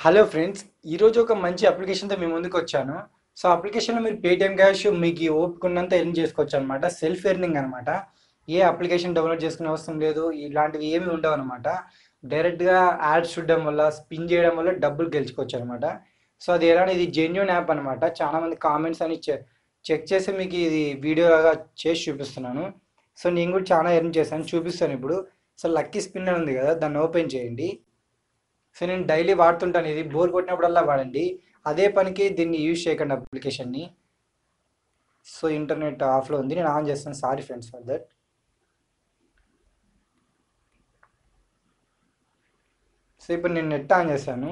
hello friends ఈరోజు ఒక మంచి అప్లికేషన్తో మీ ముందుకు వచ్చాను సో అప్లికేషన్లో మీరు పేటిఎం క్యాష్ మీకు ఓపిక ఉన్నంత ఎర్న్ చేసుకోవచ్చు అనమాట సెల్ఫ్ ఎర్నింగ్ అనమాట ఏ అప్లికేషన్ డౌన్లోడ్ చేసుకునే అవసరం లేదు ఇలాంటివి ఏమి ఉండవు అనమాట డైరెక్ట్గా యాడ్స్ చూడడం వల్ల స్పిన్ చేయడం వల్ల డబ్బులు గెలుచుకోవచ్చు అనమాట సో అది ఎలా ఇది జెన్యున్ యాప్ అనమాట చాలా మంది కామెంట్స్ అని చెక్ చేసి మీకు ఇది వీడియోలాగా చేసి చూపిస్తున్నాను సో నేను కూడా చాలా ఎర్న్ చేశాను చూపిస్తాను ఇప్పుడు సో లక్కీ స్పిన్ అని ఉంది కదా దాన్ని ఓపెన్ చేయండి సో నేను డైలీ వాడుతుంటాను ఇది బోర్ కొట్టినప్పుడల్లా వాడండి అదే పనికి దీన్ని యూజ్ చేయకండి అప్లికేషన్ని సో ఇంటర్నెట్ ఆఫ్లో ఉంది నేను ఆన్ చేస్తాను sorry friends for that so ఇప్పుడు నేను నెట్ ఆన్ చేశాను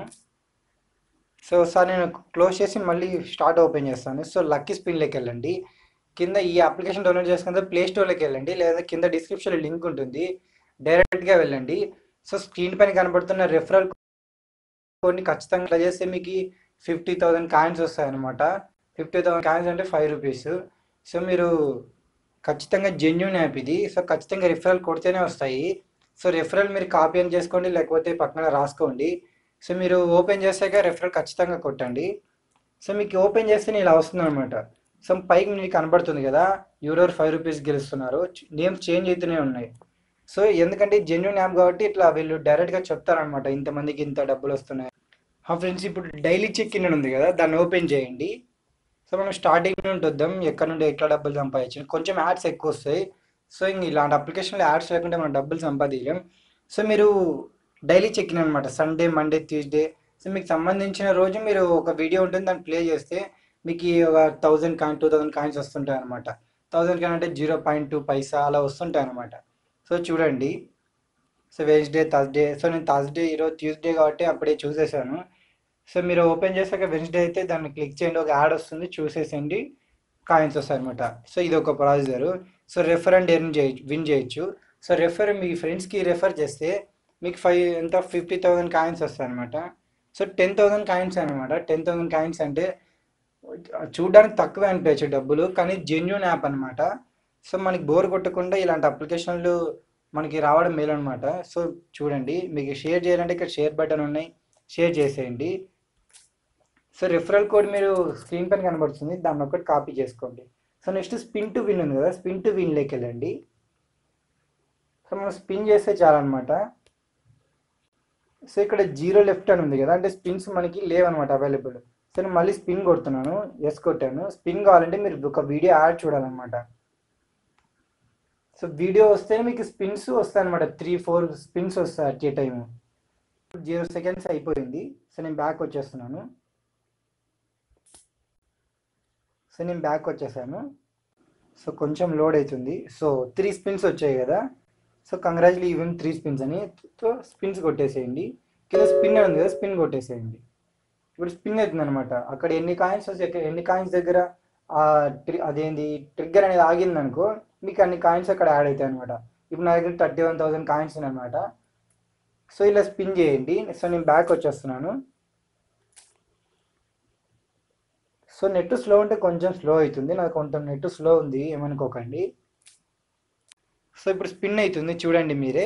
సో సార్ నేను క్లోజ్ చేసి మళ్ళీ స్టార్ట్ ఓపెన్ చేస్తాను సో లక్కీ స్పిన్లోకి వెళ్ళండి కింద ఈ అప్లికేషన్ డౌన్లోడ్ చేసుకుంటే ప్లే స్టోర్లోకి వెళ్ళండి లేదా కింద డిస్క్రిప్షన్లో లింక్ ఉంటుంది డైరెక్ట్గా వెళ్ళండి సో స్క్రీన్ పైన కనబడుతున్న రెఫరల్ కోడ్ని ఖచ్చితంగా ఇట్లా చేస్తే మీకు ఫిఫ్టీ థౌసండ్ కాయిన్స్ వస్తాయన్నమాట ఫిఫ్టీ థౌసండ్ కాయిన్స్ అంటే ఫైవ్ రూపీస్ సో మీరు ఖచ్చితంగా జెన్యున్ యాప్ ఇది సో ఖచ్చితంగా రిఫరల్ కొడితేనే వస్తాయి సో రెఫరల్ మీరు కాపీ అని చేసుకోండి లేకపోతే పక్కన రాసుకోండి సో మీరు ఓపెన్ చేసాక రెఫరల్ ఖచ్చితంగా కొట్టండి సో మీకు ఓపెన్ చేస్తే ఇలా వస్తుంది అనమాట సో పైకి మీకు కనబడుతుంది కదా ఎవరెవరు ఫైవ్ రూపీస్ గెలుస్తున్నారు నేమ్స్ చేంజ్ అవుతూనే ఉన్నాయి సో ఎందుకంటే జెన్యున్ యాప్ కాబట్టి ఇట్లా వీళ్ళు డైరెక్ట్గా చెప్తారనమాట ఇంతమందికి ఇంత డబ్బులు వస్తున్నాయి ఆ ఫ్రెండ్స్ ఇప్పుడు డైలీ చెక్ ఇన్ అని ఉంది కదా దాన్ని ఓపెన్ చేయండి సో మనం స్టార్టింగ్ నుండి వద్దాం ఎక్కడ నుండి ఎట్లా డబ్బులు సంపాదించాం కొంచెం యాడ్స్ ఎక్కువ వస్తాయి సో ఇంక ఇలాంటి అప్లికేషన్లో యాడ్స్ లేకుంటే మనం డబ్బులు సంపాదించలేం సో మీరు డైలీ చెక్ ఇన్ అనమాట సండే మండే ట్యూస్డే సో మీకు సంబంధించిన రోజు మీరు ఒక వీడియో ఉంటుంది దాన్ని ప్లే చేస్తే మీకు ఒక thousand coin two thousand coins వస్తుంటాయి అనమాట థౌజండ్ కాయిన్ అంటే జీరో పాయింట్ టూ పైసా అలా వస్తుంటాయి అనమాట సో చూడండి సో వెన్స్డే థర్స్డే సో నేను థర్స్డే ఈరోజు ట్యూస్డే కాబట్టి అప్పుడే చూసేసాను సో మీరు ఓపెన్ చేశాక వెన్స్డే అయితే దాన్ని క్లిక్ చేయండి ఒక యాడ్ వస్తుంది చూసేసేయండి కాయిన్స్ వస్తాయి అనమాట సో ఇది ఒక processor so refer and earn చేయొచ్చు విన్ చేయొచ్చు సో రెఫర్ మీ ఫ్రెండ్స్కి రెఫర్ చేస్తే మీకు ఫైవ్ ఎంత ఫిఫ్టీ థౌసండ్ కాయిన్స్ వస్తాయి అనమాట సో టెన్ థౌసండ్ కాయిన్స్ అనమాట టెన్ థౌసండ్ కాయిన్స్ అంటే చూడడానికి తక్కువే అనిపించచ్చు డబ్బులు కానీ జెన్యున్ యాప్ అనమాట సో మనకి బోర్ కొట్టకుండా ఇలాంటి అప్లికేషన్లు మనకి రావడం మేలు అనమాట సో చూడండి మీకు షేర్ చేయాలంటే ఇక్కడ షేర్ బటన్ ఉన్నాయి షేర్ చేసేయండి సో రిఫరల్ కోడ్ మీరు స్క్రీన్ పైన కనబడుతుంది దాన్ని ఒకటి కాపీ చేసుకోండి so next spin to win ఉంది కదా స్పిన్ టు విన్లోకి వెళ్ళండి సో మనం స్పిన్ చేస్తే చాలన్నమాట సో ఇక్కడ జీరో లెఫ్ట్ అని ఉంది కదా అంటే స్పిన్స్ మనకి లేవన్నమాట అవైలబుల్ సో నేను మళ్ళీ స్పిన్ కొడుతున్నాను ఎస్ కొట్టాను స్పిన్ కావాలంటే మీరు ఒక వీడియో యాడ్ చూడాలన్నమాట సో వీడియో వస్తే మీకు స్పిన్స్ వస్తాయి అనమాట త్రీ ఫోర్ స్పిన్స్ వస్తాయి at a time zero seconds అయిపోయింది సో నేను బ్యాక్ వచ్చేస్తున్నాను సో నేను బ్యాక్ వచ్చేసాను సో కొంచెం లోడ్ అవుతుంది సో త్రీ స్పిన్స్ వచ్చాయి కదా so congratulations even three spins అని సో స్పిన్స్ కొట్టేసేయండి కింద స్పిన్ ఉంది కదా స్పిన్ కొట్టేసేయండి ఇప్పుడు స్పిన్ అవుతుంది అనమాట అక్కడ ఎన్ని కాయిన్స్ వస్తాయి ఎన్ని కాయిన్స్ దగ్గర అదేంది ట్రిగ్గర్ అనేది ఆగింది అనుకో మీకు అన్ని కాయిన్స్ అక్కడ యాడ్ అవుతాయి అనమాట ఇప్పుడు నా దగ్గర థర్టీ వన్ థౌసండ్ కాయిన్స్ అనమాట సో ఇలా స్పిన్ చేయండి సో నేను బ్యాక్ వచ్చేస్తున్నాను సో నెట్ స్లో ఉంటే కొంచెం స్లో అవుతుంది నాకు కొంచెం నెట్ స్లో ఉంది ఏమనుకోకండి సో ఇప్పుడు స్పిన్ అవుతుంది చూడండి మీరే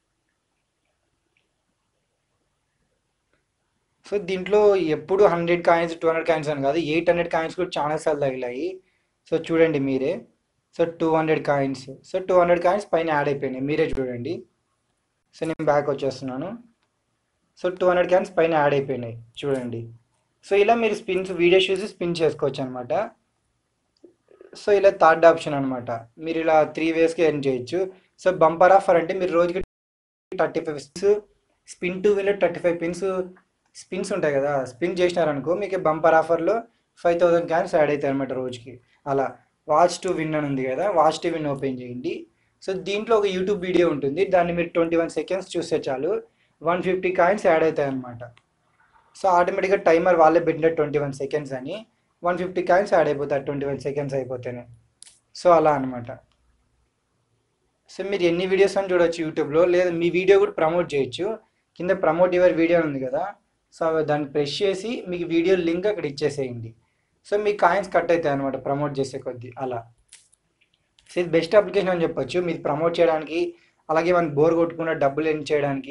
సో దీంట్లో ఎప్పుడు hundred coins two hundred coins అని కాదు ఎయిట్ హండ్రెడ్ కాయిన్స్ కూడా చాలా సార్లు తగిలాయి సో చూడండి మీరే so two hundred coins so two hundred coins పైన యాడ్ అయిపోయినాయి మీరే చూడండి సో నేను బ్యాక్ వచ్చేస్తున్నాను సో టూ హండ్రెడ్ కాయిన్స్ పైన యాడ్ అయిపోయినాయి చూడండి సో ఇలా మీరు స్పిన్స్ వీడియో చూసి స్పిన్ చేసుకోవచ్చు అనమాట సో ఇలా థర్డ్ ఆప్షన్ అనమాట మీరు ఇలా త్రీ వేస్కి ఎర్న్ చేయొచ్చు సో బంపర్ ఆఫర్ అంటే మీరు రోజుకి thirty five spins spin two wheeler thirty five pins spins ఉంటాయి కదా స్పిన్ చేసినారనుకో మీకు బంపర్ ఆఫర్లో ఫైవ్ థౌసండ్ క్యాన్స్ యాడ్ అవుతాయి అనమాట రోజుకి అలా వాచ్ టు విన్ అని ఉంది కదా వాచ్ టు విన్ ఓపెన్ చేయండి సో దీంట్లో ఒక యూట్యూబ్ వీడియో ఉంటుంది దాన్ని మీరు ట్వంటీ వన్ సెకండ్స్ చూస్తే చాలు వన్ ఫిఫ్టీ కాయిన్స్ యాడ్ అవుతాయి అనమాట సో ఆటోమేటిక్గా టైమర్ వాళ్ళే పెట్టిన ట్వంటీ వన్ సెకండ్స్ అని వన్ ఫిఫ్టీ కాయిన్స్ యాడ్ అయిపోతాయి ట్వంటీ వన్ సెకండ్స్ అయిపోతేనే సో అలా అనమాట సో మీరు ఎన్ని వీడియోస్ అని చూడొచ్చు యూట్యూబ్లో లేదా మీ వీడియో కూడా ప్రమోట్ చేయొచ్చు కింద ప్రమోట్ యువర్ వీడియో ఉంది కదా సో దాన్ని ప్రెస్ చేసి మీకు వీడియో లింక్ అక్కడ ఇచ్చేసేయండి సో మీ కాయిన్స్ కట్ అవుతాయి అనమాట ప్రమోట్ చేసే కొద్దీ అలా సో ఇది బెస్ట్ అప్లికేషన్ అని చెప్పొచ్చు మీరు ప్రమోట్ చేయడానికి అలాగే మన బోర్ కొట్టుకున్న డబ్బులు ఎన్ చేయడానికి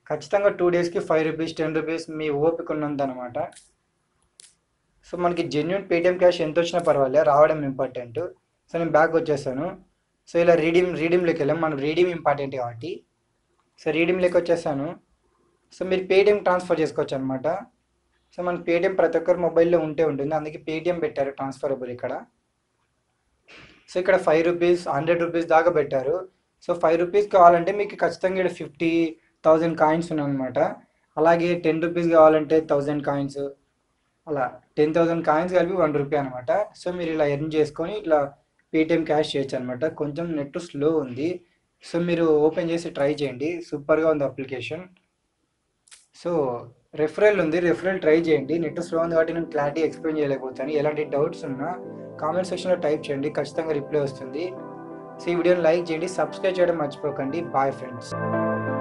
ఖచ్చితంగా టూ డేస్కి ఫైవ్ రూపీస్ టెన్ రూపీస్ మీ ఓపిక ఉన్నంత అనమాట సో మనకి జెన్యున్ పేటిఎం క్యాష్ ఎంత వచ్చినా పర్వాలేదు రావడం ఇంపార్టెంట్ సో నేను బ్యాక్ వచ్చేసాను సో ఇలా రీడీమ్ రీడీమ్లోకి వెళ్ళాం మనం రీడీమ్ ఇంపార్టెంట్ కాబట్టి సో రీడీమ్లోకి వచ్చేసాను సో మీరు పేటిఎం ట్రాన్స్ఫర్ చేసుకోవచ్చు అనమాట సో మన పేటిఎం ప్రతి ఒక్కరి మొబైల్లో ఉంటే ఉంటుంది అందుకే పేటిఎం పెట్టారు ట్రాన్స్ఫరబుల్ ఇక్కడ సో ఇక్కడ ఫైవ్ రూపీస్ హండ్రెడ్ రూపీస్ దాకా పెట్టారు సో ఫైవ్ రూపీస్ కావాలంటే మీకు ఖచ్చితంగా ఇక్కడ ఫిఫ్టీ థౌజండ్ కాయిన్స్ ఉన్నాయన్నమాట అలాగే టెన్ రూపీస్ కావాలంటే థౌజండ్ కాయిన్స్ అలా టెన్ థౌజండ్ కాయిన్స్ కలిపి వన్ రూపీ అనమాట సో మీరు ఇలా ఎర్న్ చేసుకొని ఇట్లా పేటిఎం క్యాష్ చేయొచ్చు అనమాట కొంచెం నెట్ స్లో ఉంది సో మీరు ఓపెన్ చేసి ట్రై చేయండి సూపర్గా ఉంది అప్లికేషన్ సో రెఫరల్ ఉంది రెఫరల్ ట్రై చేయండి నెట్ స్లో ఉంది కాబట్టి నేను క్లారిటీ ఎక్స్ప్లెయిన్ చేయలేకపోతాను ఎలాంటి డౌట్స్ ఉన్నా కామెంట్ సెక్షన్లో టైప్ చేయండి ఖచ్చితంగా రిప్లై వస్తుంది సో ఈ వీడియోని లైక్ చేయండి సబ్స్క్రైబ్ చేయడం మర్చిపోకండి బాయ్ ఫ్రెండ్స్